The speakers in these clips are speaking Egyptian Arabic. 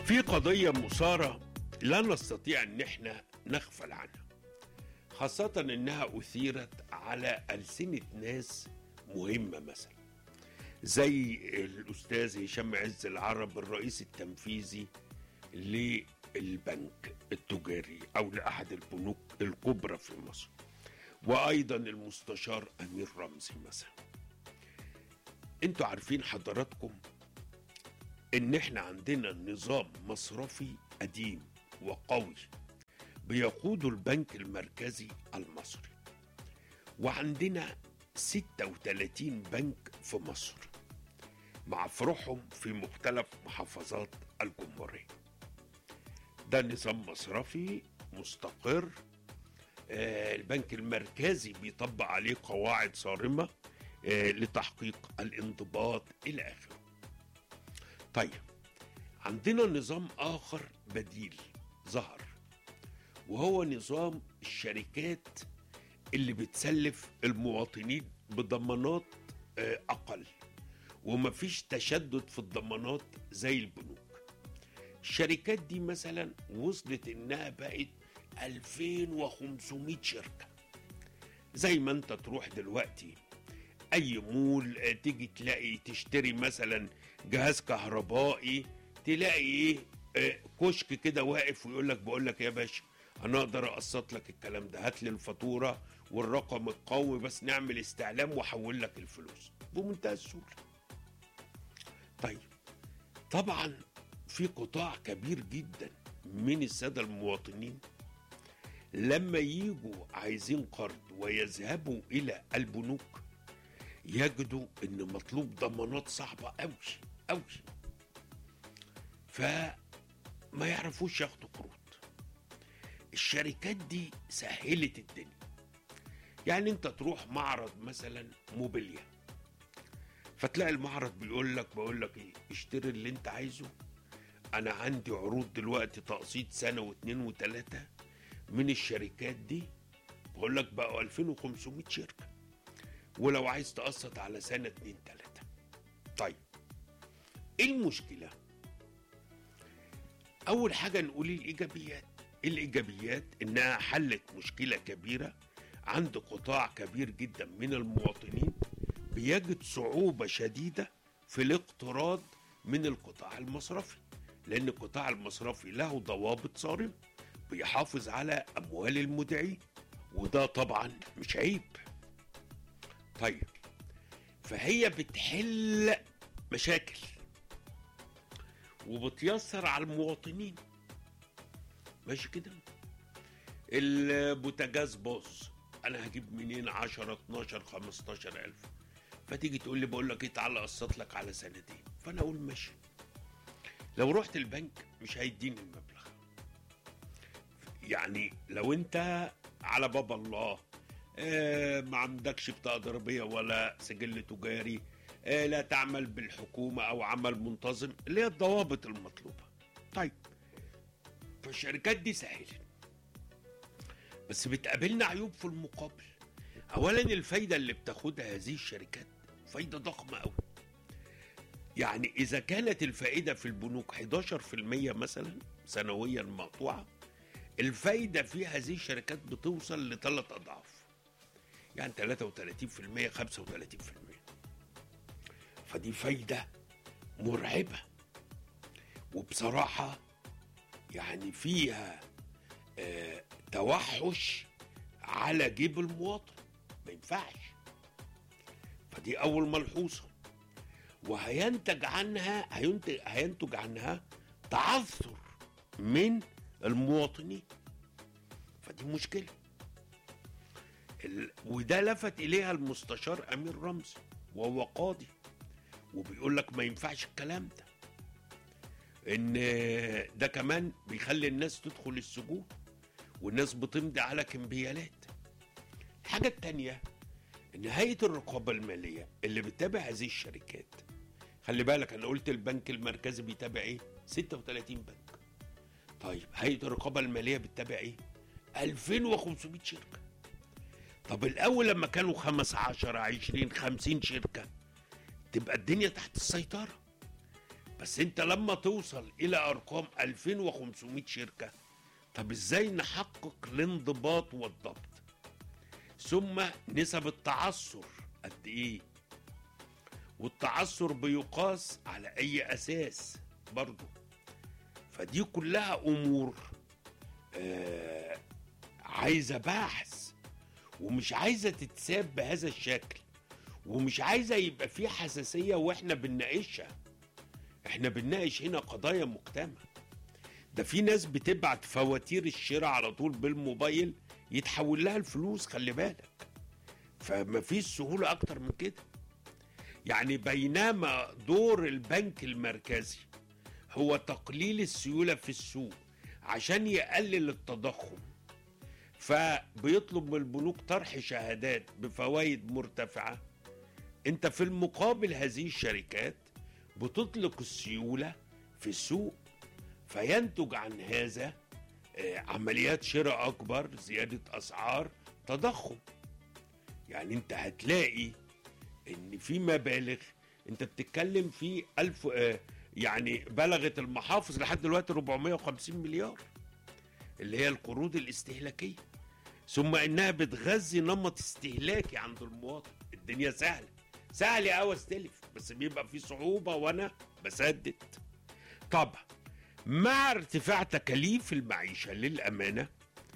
في قضية مثارة لا نستطيع ان احنا نغفل عنها خاصة انها اثيرت على ألسنة ناس مهمة مثلا زي الاستاذ هشام عز العرب الرئيس التنفيذي للبنك التجاري او لاحد البنوك الكبرى في مصر وايضا المستشار امير رمزي مثلا انتوا عارفين حضراتكم ان احنا عندنا نظام مصرفي قديم وقوي بيقوده البنك المركزي المصري وعندنا 36 بنك في مصر مع فروعهم في مختلف محافظات الجمهورية ده نظام مصرفي مستقر آه، البنك المركزي بيطبق عليه قواعد صارمة آه، لتحقيق الانضباط إلى آخره طيب عندنا نظام آخر بديل ظهر وهو نظام الشركات اللي بتسلف المواطنين بضمانات آه، أقل ومفيش تشدد في الضمانات زي البنوك الشركات دي مثلا وصلت انها بقت 2500 شركة زي ما انت تروح دلوقتي اي مول آه، تيجي تلاقي تشتري مثلا جهاز كهربائي تلاقي ايه آه، كشك كده واقف ويقول لك بقول لك يا باشا انا اقدر اقسط لك الكلام ده هات لي الفاتوره والرقم القومي بس نعمل استعلام واحول لك الفلوس بمنتهى السهوله طيب طبعا في قطاع كبير جدا من الساده المواطنين لما يجوا عايزين قرض ويذهبوا الى البنوك يجدوا ان مطلوب ضمانات صعبه قوي قوي فما يعرفوش ياخدوا قروض الشركات دي سهلت الدنيا يعني انت تروح معرض مثلا موبيليا فتلاقي المعرض بيقول لك بقول لك ايه اشتري اللي انت عايزه انا عندي عروض دلوقتي تقسيط سنه واثنين وثلاثه من الشركات دي بقول لك بقوا 2500 شركه ولو عايز تقسط على سنه اتنين تلاته طيب ايه المشكله اول حاجه نقول الايجابيات الايجابيات انها حلت مشكله كبيره عند قطاع كبير جدا من المواطنين بيجد صعوبه شديده في الاقتراض من القطاع المصرفي لان القطاع المصرفي له ضوابط صارمه بيحافظ على اموال المودعين وده طبعا مش عيب طيب فهي بتحل مشاكل وبتيسر على المواطنين ماشي كده البوتاجاز باظ انا هجيب منين 10 12 15 الف فتيجي تقول لي بقول لك ايه تعالى اقسط لك على سنتين فانا اقول ماشي لو رحت البنك مش هيديني المبلغ يعني لو انت على باب الله آه ما عندكش بطاقه ضريبيه ولا سجل تجاري آه لا تعمل بالحكومه او عمل منتظم اللي هي الضوابط المطلوبه طيب فالشركات دي سهلت بس بتقابلنا عيوب في المقابل اولا الفايده اللي بتاخدها هذه الشركات فايده ضخمه قوي يعني اذا كانت الفائده في البنوك 11% مثلا سنويا مقطوعه الفايده في هذه الشركات بتوصل لثلاث اضعاف يعني 33% 35% فدي فايده مرعبه وبصراحه يعني فيها آه توحش على جيب المواطن ما ينفعش فدي اول ملحوظه وهينتج عنها هينتج, هينتج عنها تعثر من المواطنين فدي مشكله ال... وده لفت اليها المستشار امير رمزي وهو قاضي وبيقول لك ما ينفعش الكلام ده ان ده كمان بيخلي الناس تدخل السجون والناس بتمضي على كمبيالات الحاجة التانية ان هيئة الرقابة المالية اللي بتتابع هذه الشركات خلي بالك انا قلت البنك المركزي بيتابع ايه 36 بنك طيب هيئة الرقابة المالية بتتابع ايه 2500 شركة طب الاول لما كانوا 15 20 50 شركة تبقى الدنيا تحت السيطرة بس انت لما توصل الى ارقام 2500 شركه طب ازاي نحقق الانضباط والضبط ثم نسب التعثر قد ايه والتعثر بيقاس على اي اساس برضه فدي كلها امور آه عايزه بحث ومش عايزه تتساب بهذا الشكل ومش عايزه يبقى في حساسيه واحنا بنناقشها احنا بنناقش هنا قضايا مجتمع ده في ناس بتبعت فواتير الشراء على طول بالموبايل يتحول لها الفلوس خلي بالك فما فيش سهوله اكتر من كده يعني بينما دور البنك المركزي هو تقليل السيوله في السوق عشان يقلل التضخم فبيطلب من البنوك طرح شهادات بفوائد مرتفعه انت في المقابل هذه الشركات بتطلق السيوله في السوق فينتج عن هذا آه، عمليات شراء اكبر زياده اسعار تضخم يعني انت هتلاقي ان في مبالغ انت بتتكلم في ألف آه، يعني بلغت المحافظ لحد دلوقتي 450 مليار اللي هي القروض الاستهلاكيه ثم انها بتغذي نمط استهلاكي عند المواطن الدنيا سهله سهل قوي استلف بس بيبقى في صعوبه وانا بسدد طبعا مع ارتفاع تكاليف المعيشه للامانه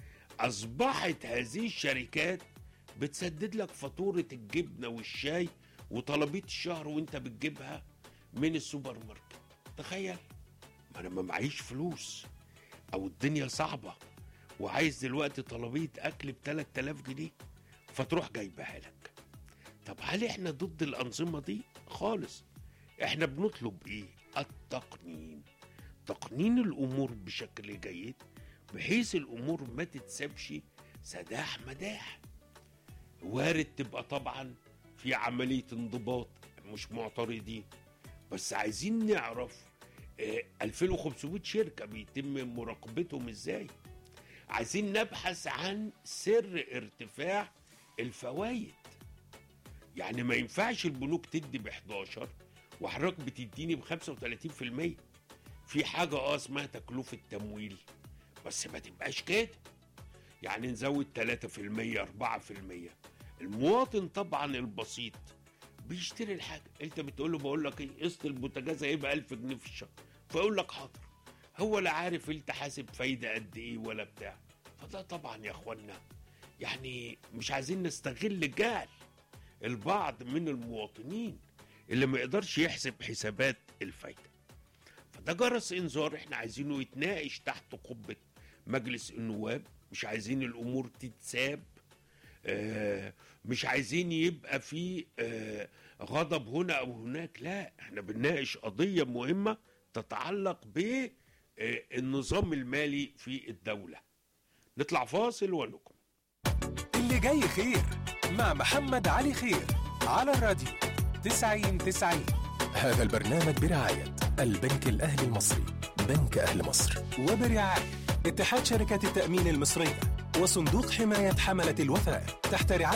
اصبحت هذه الشركات بتسدد لك فاتوره الجبنه والشاي وطلبيه الشهر وانت بتجيبها من السوبر ماركت تخيل ما انا ما معيش فلوس او الدنيا صعبه وعايز دلوقتي طلبيه اكل ب 3000 جنيه فتروح جايبها لك طب هل احنا ضد الانظمه دي خالص احنا بنطلب ايه التقنين تقنين الامور بشكل جيد بحيث الامور ما تتسابش سداح مداح وارد تبقى طبعا في عمليه انضباط مش معترضين بس عايزين نعرف آه، 2500 شركه بيتم مراقبتهم ازاي عايزين نبحث عن سر ارتفاع الفوائد يعني ما ينفعش البنوك تدي ب 11 وحضرتك بتديني ب 35% في حاجه اه اسمها تكلفه تمويل بس ما تبقاش كده يعني نزود 3% 4% المواطن طبعا البسيط بيشتري الحاجه انت بتقول له بقول لك ايه قسط البوتاجاز هيبقى 1000 جنيه في الشهر فيقول لك حاضر هو لا عارف انت حاسب فايده قد ايه ولا بتاع فده طبعا يا اخوانا يعني مش عايزين نستغل جهل البعض من المواطنين اللي ما يقدرش يحسب حسابات الفايده فده جرس انذار احنا عايزينه يتناقش تحت قبه مجلس النواب مش عايزين الامور تتساب آه، مش عايزين يبقى في آه، غضب هنا او هناك لا احنا بنناقش قضيه مهمه تتعلق بالنظام المالي في الدوله نطلع فاصل ونكمل اللي جاي خير مع محمد علي خير على الراديو 90 90 هذا البرنامج برعاية البنك الأهلي المصري بنك أهل مصر وبرعاية اتحاد شركات التأمين المصرية وصندوق حماية حملة الوفاء تحت رعاية